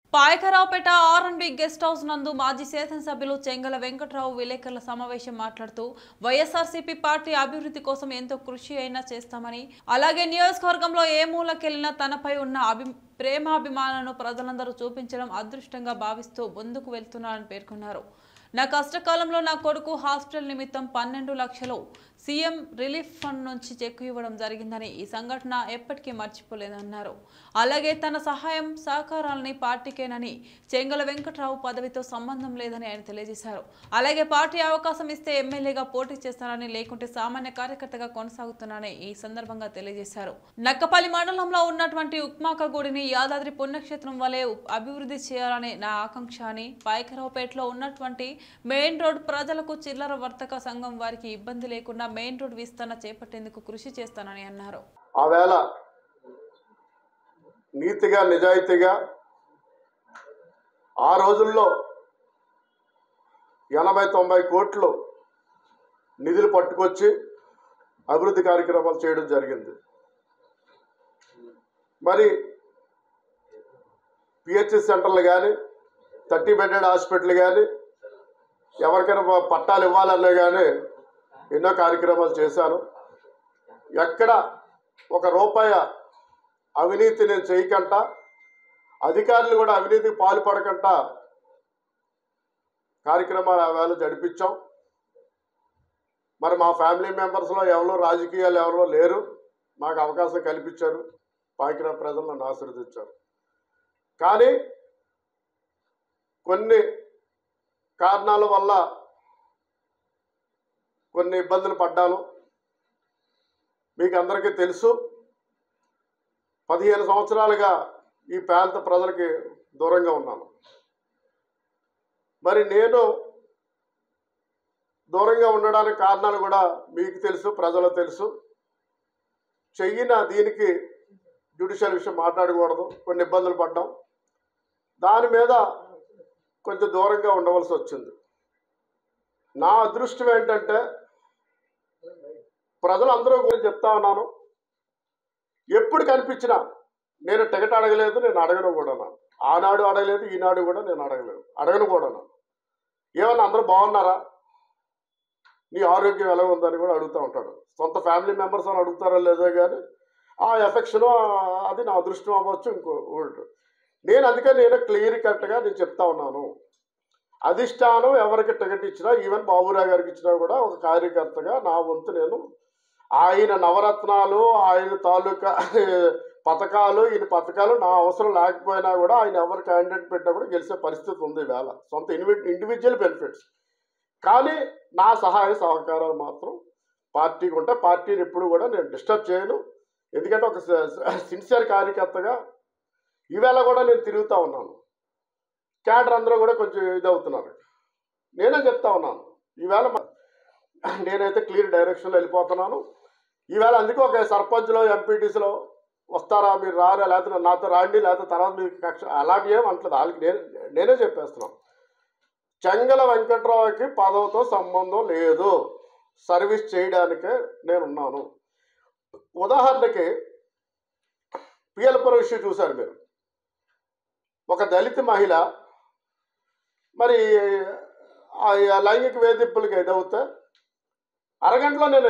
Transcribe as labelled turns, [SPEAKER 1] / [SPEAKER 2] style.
[SPEAKER 1] Payakaraopeta R and B guest house నందు మాజీ శాసనసభ్యులు చెంగల వెంకట్రావు విలేకరుల సమావేశం మాట్లాడుతూ వైఎస్ఆర్సీపీ పార్టీ అభివృద్ధి కోసం ఎంతో కృషి అయినా చేస్తామని అలాగే నియోజకవర్గంలో ఏ మూలకెళ్లినా తనపై ఉన్న అభి ప్రేమాభిమానాలను ప్రజలందరూ చూపించడం అదృష్టంగా భావిస్తూ ముందుకు వెళ్తున్నారని పేర్కొన్నారు నా కష్టకాలంలో నా కొడుకు హాస్పిటల్ నిమిత్తం పన్నెండు లక్షలు సీఎం రిలీఫ్ ఫండ్ నుంచి చెక్కు ఇవ్వడం జరిగిందని ఈ సంఘటన ఎప్పటికీ మర్చిపోలేదన్నారు అలాగే తన సహాయం సహకారాలని పార్టీకేనని చెంగల వెంకట్రావు పదవితో సంబంధం లేదని ఆయన తెలియజేశారు అలాగే పార్టీ అవకాశం ఇస్తే ఎమ్మెల్యేగా పోటీ చేస్తానని లేకుంటే సామాన్య కార్యకర్తగా కొనసాగుతున్నానని ఈ సందర్భంగా తెలియజేశారు నక్కపల్లి మండలంలో ఉన్నటువంటి ఉక్మాక గుడిని యాదాద్రి పుణ్యక్షేత్రం వలె అభివృద్ధి చేయాలని నా ఆకాంక్ష అని పాయకరావుపేటలో ఉన్నటువంటి మెయిన్ రోడ్ ప్రజలకు చిల్లర వర్తక సంఘం వారికి ఇబ్బంది లేకుండా మెయిన్ రోడ్ విస్తరణ చేపట్టేందుకు కృషి చేస్తానని అన్నారు
[SPEAKER 2] ఆ వేళ నీతిగా నిజాయితీగా ఆ రోజుల్లో ఎనభై తొంభై కోట్లు నిధులు పట్టుకొచ్చి అభివృద్ధి కార్యక్రమాలు చేయడం జరిగింది మరి పిహెచ్సి సెంటర్లు కానీ థర్టీ బెడెడ్ హాస్పిటల్ కానీ ఎవరికైనా ప- పట్టాలు ఇవ్వాలన్నా కానీ ఎన్నో కార్యక్రమాలు చేశాను ఎక్కడ ఒక రూపాయి అవినీతి నేను చేయకంట అధికారులు కూడా అవినీతికి పాల్పడకంట కార్యక్రమాలు ఆ వేళ జరిపించాం మరి మా ఫ్యామిలీ మెంబర్స్లో ఎవరో రాజకీయాలు ఎవరో లేరు నాకు అవకాశం కల్పించారు పాకిరా ప్రజలు నన్ను ఆశీర్వదించారు కానీ కొన్ని కారణాల వల్ల కొన్ని ఇబ్బందులు పడ్డాను మీకు అందరికీ తెలుసు పదిహేను సంవత్సరాలుగా ఈ ప్రాంత ప్రజలకి దూరంగా ఉన్నాను మరి నేను దూరంగా ఉండడానికి కారణాలు కూడా మీకు తెలుసు ప్రజలకు తెలుసు చెయ్యిన దీనికి జ్యుడిషియల్ విషయం మాట్లాడకూడదు కొన్ని ఇబ్బందులు పడ్డాం దాని మీద కొంచెం దూరంగా ఉండవలసి వచ్చింది నా అదృష్టం ఏంటంటే ప్రజలందరూ గురించి చెప్తా ఉన్నాను ఎప్పుడు కనిపించినా నేను టికెట్ అడగలేదు నేను అడగను కూడా ఆనాడు అడగలేదు ఈనాడు కూడా నేను అడగలేదు అడగను కూడా ఏమన్నా అందరూ బాగున్నారా నీ ఆరోగ్యం ఎలా ఉందని కూడా అడుగుతూ ఉంటాడు సొంత ఫ్యామిలీ మెంబర్స్ అని అడుగుతారో లేదో కానీ ఆ ఎఫెక్షన్ అది నా అదృష్టం అవ్వచ్చు ఇంకో ఒకటి. నేను అందుకే నేను క్లియర్ కట్గా నేను చెప్తా ఉన్నాను అధిష్టానం ఎవరికి టికెట్ ఇచ్చినా ఈవెన్ బాబురావు గారికి ఇచ్చినా కూడా ఒక కార్యకర్తగా నా వంతు నేను ఆయన నవరత్నాలు ఆయన తాలూకా పథకాలు ఈయన పథకాలు నా అవసరం లేకపోయినా కూడా ఆయన ఎవరు క్యాండిడేట్ పెట్టినా కూడా గెలిచే పరిస్థితి ఉంది వేళ సొంత ఇన్వి ఇండివిజువల్ బెనిఫిట్స్ కానీ నా సహాయ సహకారాలు మాత్రం పార్టీకి ఉంటే పార్టీని ఎప్పుడు కూడా నేను డిస్టర్బ్ చేయను ఎందుకంటే ఒక సిన్సియర్ కార్యకర్తగా ఈవేళ కూడా నేను తిరుగుతూ ఉన్నాను క్యాడర్ అందరూ కూడా కొంచెం ఇదవుతున్నారు నేనే చెప్తా ఉన్నాను ఈవేళ మ- నేనైతే క్లియర్ డైరెక్షన్లో వెళ్ళిపోతున్నాను ఈవేళ అందుకే ఒక సర్పంచ్లో ఎంపీటీసీలో వస్తారా మీరు రారా లేకపోతే నాతో రాండి లేకపోతే తర్వాత మీకు కక్ష అలాంటి ఏం అంటలేదు వాళ్ళకి నేను నేనే చెప్పేస్తున్నాను చెంగల వెంకట్రావుకి పదవితో సంబంధం లేదు సర్వీస్ చేయడానికే నేనున్నాను ఉదాహరణకి పిఎల్పురం ఇష్యూ చూశారు మీరు ఒక దళిత మహిళ మరి ఆ లైంగిక వేధింపులకి ఎదవుతే అరగంటలో నేను